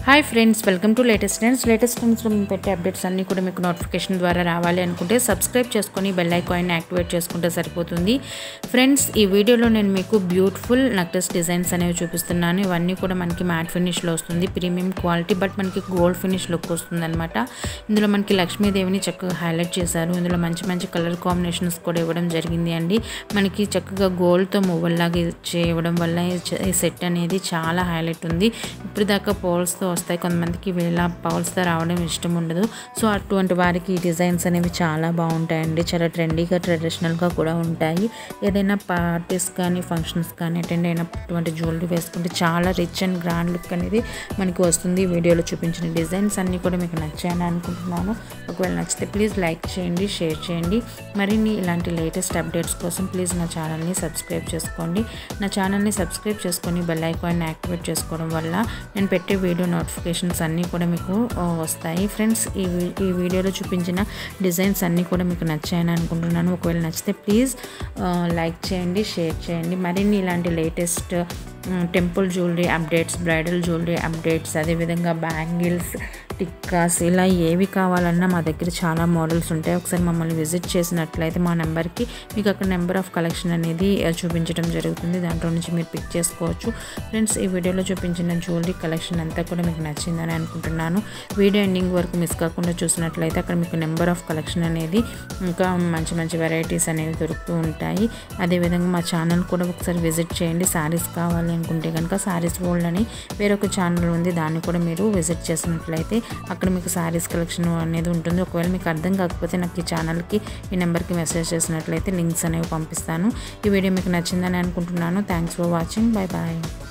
hi friends welcome to latest trends latest ట్రెండ్స్లో మేము పెట్టే అప్డేట్స్ అన్నీ కూడా మీకు నోటిఫికేషన్ ద్వారా రావాలి అనుకుంటే సబ్స్క్రైబ్ చేసుకొని బెల్ ఐకాన్ని యాక్టివేట్ చేసుకుంటే సరిపోతుంది ఫ్రెండ్స్ ఈ వీడియోలో నేను మీకు బ్యూటిఫుల్ నక్లెస్ డిజైన్స్ అనేవి చూపిస్తున్నాను ఇవన్నీ కూడా మనకి మ్యాట్ ఫినిష్లో వస్తుంది ప్రీమియం క్వాలిటీ బట్ మనకి గోల్డ్ ఫినిష్ లుక్ వస్తుంది అనమాట ఇందులో మనకి లక్ష్మీదేవిని చక్కగా హైలైట్ చేశారు ఇందులో మంచి మంచి కలర్ కాంబినేషన్స్ కూడా ఇవ్వడం జరిగింది అండి మనకి చక్కగా గోల్డ్తో మువ్వల్లాగా ఇచ్చే ఇవ్వడం వల్ల ఈ చ- ఈ సెట్ అనేది చాలా హైలైట్ ఉంది ఇప్పుడు దాకా పౌల్స్తో వస్తాయి కొంతమందికి వీళ్ళ పౌల్స్తో రావడం ఇష్టం ఉండదు సో అటువంటి వారికి ఈ డిజైన్స్ అనేవి చాలా బాగుంటాయండి చాలా ట్రెండీగా ట్రెడిషనల్గా కూడా ఉంటాయి ఏదైనా పార్టీస్ కానీ ఫంక్షన్స్ కానీ అటెండ్ అయినటువంటి జ్యువెలరీ వేసుకుంటే చాలా రిచ్ అండ్ గ్రాండ్ లుక్ అనేది మనకి వస్తుంది ఈ వీడియోలో చూపించిన డిజైన్స్ అన్నీ కూడా మీకు నచ్చాయని అనుకుంటున్నాను ఒకవేళ నచ్చితే ప్లీజ్ లైక్ చేయండి షేర్ చేయండి మరిన్ని ఇలాంటి లేటెస్ట్ అప్డేట్స్ కోసం ప్లీజ్ నా ఛానల్ని సబ్స్క్రైబ్ చేసుకోండి నా ఛానల్ని సబ్స్క్రైబ్ చేసుకొని బెల్ ఐకాన్ని యాక్టివేట్ చేసుకోవడం వల్ల నేను పెట్టే వీడియో నోటిఫికేషన్స్ అన్నీ కూడా మీకు ఆ, వస్తాయి ఫ్రెండ్స్ ఈ వీ- ఈ వీడియోలో చూపించిన డిజైన్స్ అన్నీ కూడా మీకు నచ్చాయని అనుకుంటున్నాను ఒకవేళ నచ్చితే ప్లీజ్ లైక్ చేయండి షేర్ చేయండి మరిన్ని ఇలాంటి latest temple jewellery updates bridal jewellery updates అదేవిధంగా బ్యాంగిల్స్ టిక్కాస్ ఇలా ఏవి కావాలన్నా మా దగ్గర చాలా మోడల్స్ ఉంటాయి ఒకసారి మమ్మల్ని విజిట్ చేసినట్లయితే మా నెంబర్కి మీకు అక్కడ నెంబర్ ఆఫ్ కలెక్షన్ అనేది ఆ, చూపించడం జరుగుతుంది దాంట్లో నుంచి మీరు పిక్ చేసుకోవచ్చు ఫ్రెండ్స్ ఈ వీడియోలో చూపించిన జ్యువెలరీ కలెక్షన్ అంతా కూడా మీకు నచ్చిందని అనుకుంటున్నాను వీడియో ఎండింగ్ వరకు మిస్ కాకుండా చూసినట్లయితే అక్కడ మీకు నెంబర్ ఆఫ్ కలెక్షన్ అనేది ఇంకా మంచి మంచి వెరైటీస్ అనేవి దొరుకుతూ ఉంటాయి అదేవిధంగా మా ఛానల్ కూడా ఒకసారి విజిట్ చేయండి శారీస్ కావాలి అనుకుంటే కనుక శారీస్ వరల్డ్ అని వేరొక ఛానల్ ఉంది దాన్ని కూడా మీరు విజిట్ చేసినట్లయితే అక్కడ మీకు శారీస్ కలెక్షన్ అనేది ఉంటుంది ఒకవేళ మీకు అర్థం కాకపోతే నాకు ఈ ఛానల్కి ఈ నెంబర్కి మెసేజ్ చేసినట్లయితే లింక్స్ అనేవి పంపిస్తాను ఈ వీడియో మీకు నచ్చిందని అనుకుంటున్నాను thanks for watching bye bye